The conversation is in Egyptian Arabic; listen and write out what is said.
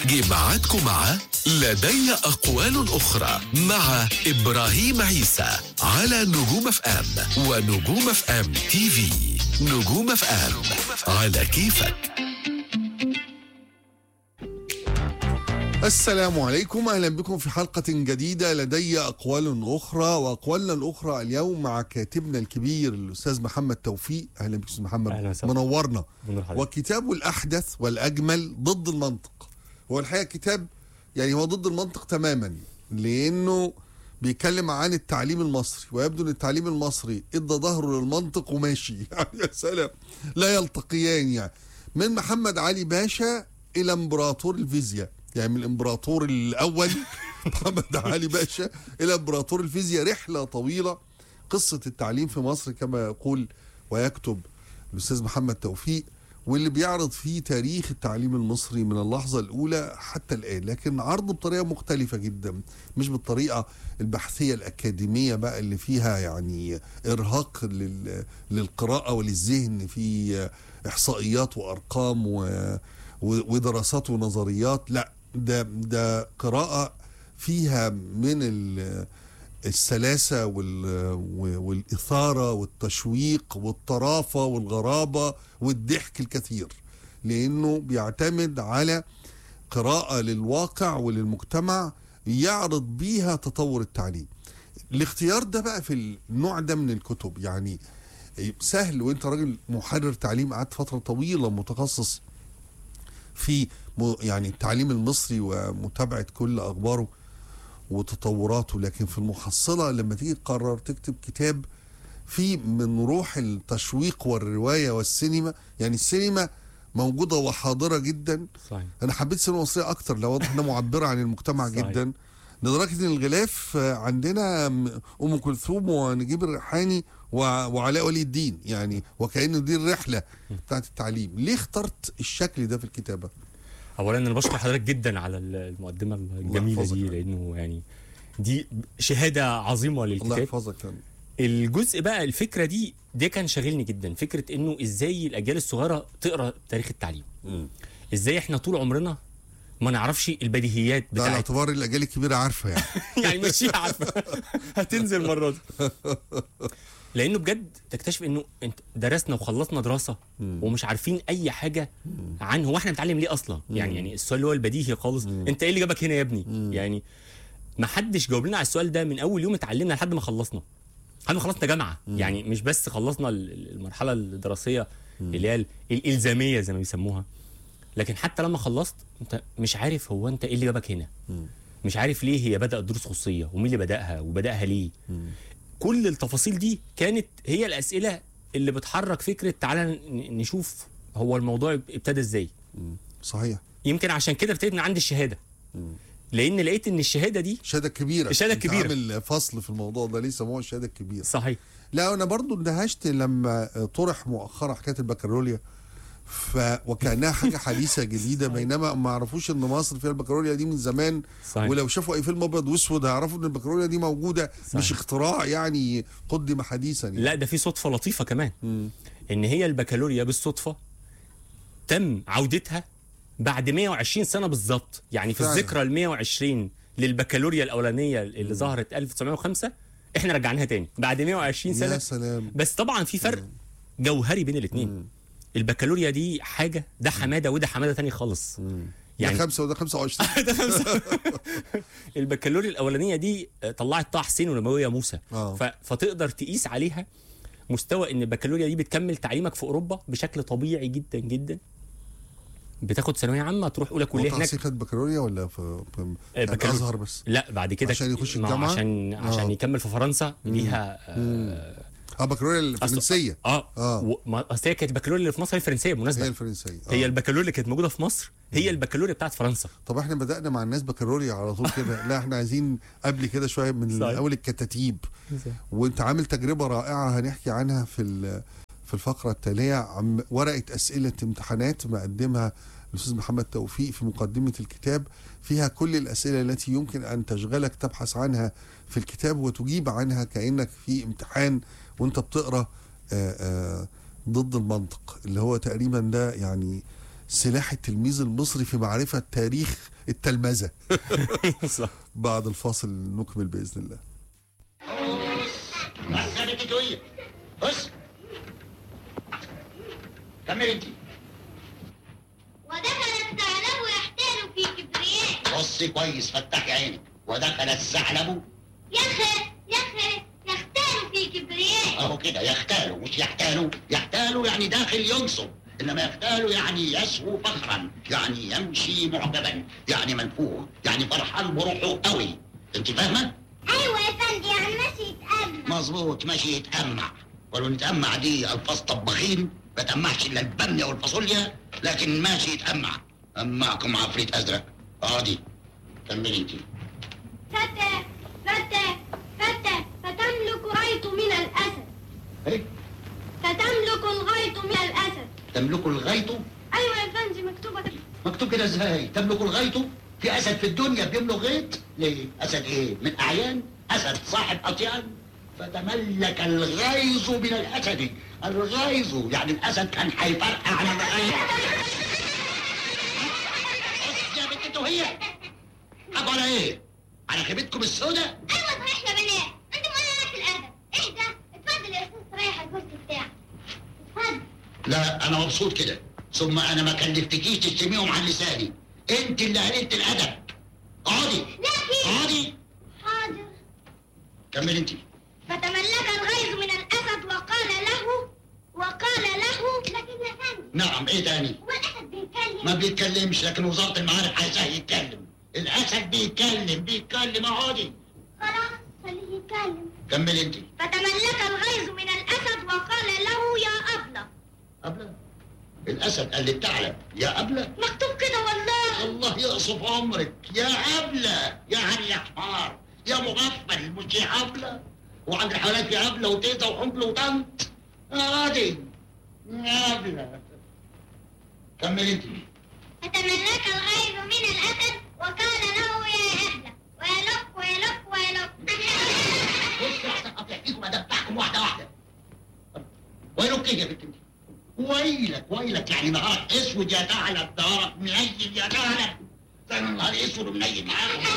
جه ميعادكم مع لدي أقوال أخرى مع إبراهيم عيسى على نجوم اف ام ونجوم اف ام تي في نجوم اف ام على كيفك السلام عليكم اهلا بكم في حلقه جديده لدي اقوال اخرى واقوالنا الاخرى اليوم مع كاتبنا الكبير الاستاذ محمد توفيق اهلا بك استاذ محمد أهلا وسهلا. منورنا منور حضرتك. وكتابه الاحدث والاجمل ضد المنطق هو الحقيقه كتاب يعني هو ضد المنطق تماما لانه بيتكلم عن التعليم المصري ويبدو ان التعليم المصري ادى ظهره للمنطق وماشي يعني يا سلام لا يلتقيان يعني من محمد علي باشا الى امبراطور الفيزياء يعني من الامبراطور الاول محمد علي باشا الى امبراطور الفيزياء رحله طويله قصه التعليم في مصر كما يقول ويكتب الاستاذ محمد توفيق واللي بيعرض فيه تاريخ التعليم المصري من اللحظة الأولى حتى الآن لكن عرضه بطريقة مختلفة جدا مش بالطريقة البحثية الأكاديمية بقى اللي فيها يعني إرهاق لل... للقراءة وللذهن في إحصائيات وأرقام و... و... ودراسات ونظريات لا ده ده قراءة فيها من ال... السلاسة وال... والإثارة والتشويق والطرافة والغرابة والضحك الكثير لأنه بيعتمد على قراءة للواقع وللمجتمع يعرض بيها تطور التعليم الاختيار ده بقى في النوع ده من الكتب يعني سهل وانت راجل محرر تعليم قعدت فترة طويلة متخصص في م- يعني التعليم المصري ومتابعة كل أخباره وتطوراته لكن في المحصلة لما تيجي تقرر تكتب كتاب في من روح التشويق والرواية والسينما يعني السينما موجودة وحاضرة جدا صحيح أنا حبيت السينما المصرية أكتر لو واضح إنها معبرة عن المجتمع صحيح. جدا لدرجة إن الغلاف عندنا أم كلثوم ونجيب الريحاني و- وعلاء ولي الدين يعني وكأنه دي الرحلة بتاعت التعليم ليه اخترت الشكل ده في الكتابة؟ اولا انا بشكر حضرتك جدا على المقدمه الجميله يحفظك. دي لانه يعني دي شهاده عظيمه الله للكتاب يحفظك يعني. الجزء بقى الفكره دي ده كان شاغلني جدا فكره انه ازاي الاجيال الصغيره تقرا تاريخ التعليم ازاي احنا طول عمرنا ما نعرفش البديهيات ده على بتاعت اعتبار الأجيال الكبيرة عارفة يعني يعني ماشيها عارفه هتنزل المره دي لانه بجد تكتشف انه انت درسنا وخلصنا دراسه ومش عارفين اي حاجه عن هو احنا بنتعلم ليه اصلا يعني يعني السؤال اللي هو البديهي خالص انت ايه اللي جابك هنا يا ابني يعني ما حدش جاوب لنا على السؤال ده من اول يوم اتعلمنا لحد ما خلصنا لحد ما خلصنا جامعه يعني مش بس خلصنا ال- المرحله الدراسيه اللي هي ال- الالزاميه زي ما بيسموها لكن حتى لما خلصت انت مش عارف هو انت ايه اللي جابك هنا مش عارف ليه هي بدات دروس خصوصيه ومين اللي بداها وبداها ليه كل التفاصيل دي كانت هي الاسئله اللي بتحرك فكره تعالى ن- نشوف هو الموضوع ابتدى ازاي صحيح يمكن عشان كده ابتديت من عند الشهاده لان لقيت ان الشهاده دي الشهادة الكبيرة الشهادة أنت الكبيرة. عامل فصل في الموضوع ده ليه سموها الشهادة الكبيرة صحيح لا انا برضو اندهشت لما طرح مؤخرا حكايه البكالوريا ف وكانها حاجه حديثه جديده بينما ما يعرفوش ان مصر فيها البكالوريا دي من زمان صحيح. ولو شافوا اي فيلم ابيض واسود هيعرفوا ان البكالوريا دي موجوده صحيح. مش اختراع يعني قدم حديثا يعني. لا ده في صدفه لطيفه كمان ان هي البكالوريا بالصدفه تم عودتها بعد 120 سنه بالظبط يعني في فعلا. الذكرى ال 120 للبكالوريا الاولانيه اللي ظهرت 1905 احنا رجعناها تاني بعد 120 سنه يا سلام بس طبعا في فرق جوهري بين الاثنين البكالوريا دي حاجه ده حماده وده حماده تاني خالص يعني يعني ده خمسه وده 25 ده خمسة. البكالوريا الاولانيه دي آه، طلعت طه حسين ونبويه موسى آه. ف... فتقدر تقيس عليها مستوى ان البكالوريا دي بتكمل تعليمك في اوروبا بشكل طبيعي جدا جدا بتاخد ثانويه عامه تروح اولى كليه هو هناك تحسين خد بكالوريا ولا في في آه، بكالوريا. الازهر بس لا بعد كده عشان يخش ما هو الجامعة؟ عشان عشان آه. يكمل في فرنسا ليها آه اه بكالوريا الفرنسيه اه, آه. و... ما... أصل هي كانت البكالوريا اللي في مصر هي الفرنسيه بالمناسبه هي الفرنسيه آه. هي البكالوريا اللي كانت موجوده في مصر هي البكالوريا بتاعت فرنسا طب احنا بدأنا مع الناس بكالوريا على طول كده لا احنا عايزين قبل كده شويه من صحيح. اول الكتاتيب وانت عامل تجربه رائعه هنحكي عنها في ال- في الفقره التاليه عن ورقه اسئله امتحانات مقدمها الاستاذ محمد توفيق في مقدمه الكتاب فيها كل الاسئله التي يمكن ان تشغلك تبحث عنها في الكتاب وتجيب عنها كانك في امتحان وانت بتقرا آه، آه، ضد المنطق اللي هو تقريبا ده يعني سلاح التلميذ المصري في معرفه تاريخ التلمذه صح. بعد الفاصل نكمل باذن الله خليك شوية بص كمل انت ودخل الثعلب يحتال في كبرياء بصي كويس فتحي عينك ودخل الثعلب يخ يخ يختال في كبرياء اهو كده يختالوا مش يحتالوا يحتالوا يعني داخل ينصب انما يختالوا يعني يسهو فخرا يعني يمشي معجبا يعني منفوخ يعني فرحان بروحه قوي انت فاهمه ايوه يا فندم يعني ماشي يتقابل مظبوط ماشي يتأمع ولو نتأمع دي ألفاظ طباخين ما تأمعش إلا البامية والفاصوليا لكن ماشي يتأمع أمعكم عفريت أزرق اقعدي كملي انت فتى فتى فتى فتملك غيط من الاسد ايه فتملك الغيط من الاسد تملك الغيط ايوه يا فندم مكتوبه كده مكتوب كده ازاي تملك الغيط في أسد في الدنيا بيملك غيط ليه أسد إيه من أعيان أسد صاحب أطيان فتملك الغيظ من الأسد الغيظ يعني الأسد كان هيفرقع على الغيظ بص يا بنت هي حق على ايه؟ على خيبتكم السوداء؟ ايوه صحيح يا بنات انت مولعت الادب اهدى اتفضل يا استاذ رايح الكرسي بتاعك اتفضل لا انا مبسوط كده ثم انا ما كلفتكيش تشتميهم عن لساني انت اللي قللت الادب اقعدي لكن اقعدي حاضر كملي انت فتملك الغيظ من الاسد وقال له وقال له لكن يا فندم نعم ايه تاني؟ هو الاسد بيتكلم ما بيتكلمش لكن وزارة المعارف عايزاه يتكلم الاسد بيتكلم بيتكلم اقعدي خلاص خليه يتكلم كملي انت فتملك الغيظ من الاسد وقال له يا ابله أبلة الاسد قال للثعلب يا أبلة مكتوب كده والله الله يقصف عمرك يا أبلة يعني يا حمار يا مغفل مش يا أبلة وعند الحيوانات يا أبلة وتيتا وحمل وطنط عادي يا أبلة كمل انت فتملك الغيظ من الاسد وقال له يا ابله ويلق ويلق ويلق بص احسن قطع فيكم ادبحكم واحدة واحدة ويلك ايه يا بنت انت ويلك ويلك يعني نهارك اسود يا ثعلب نهارك منيل يا ثعلب ده أنا نهاري اسود ومنيل معاكم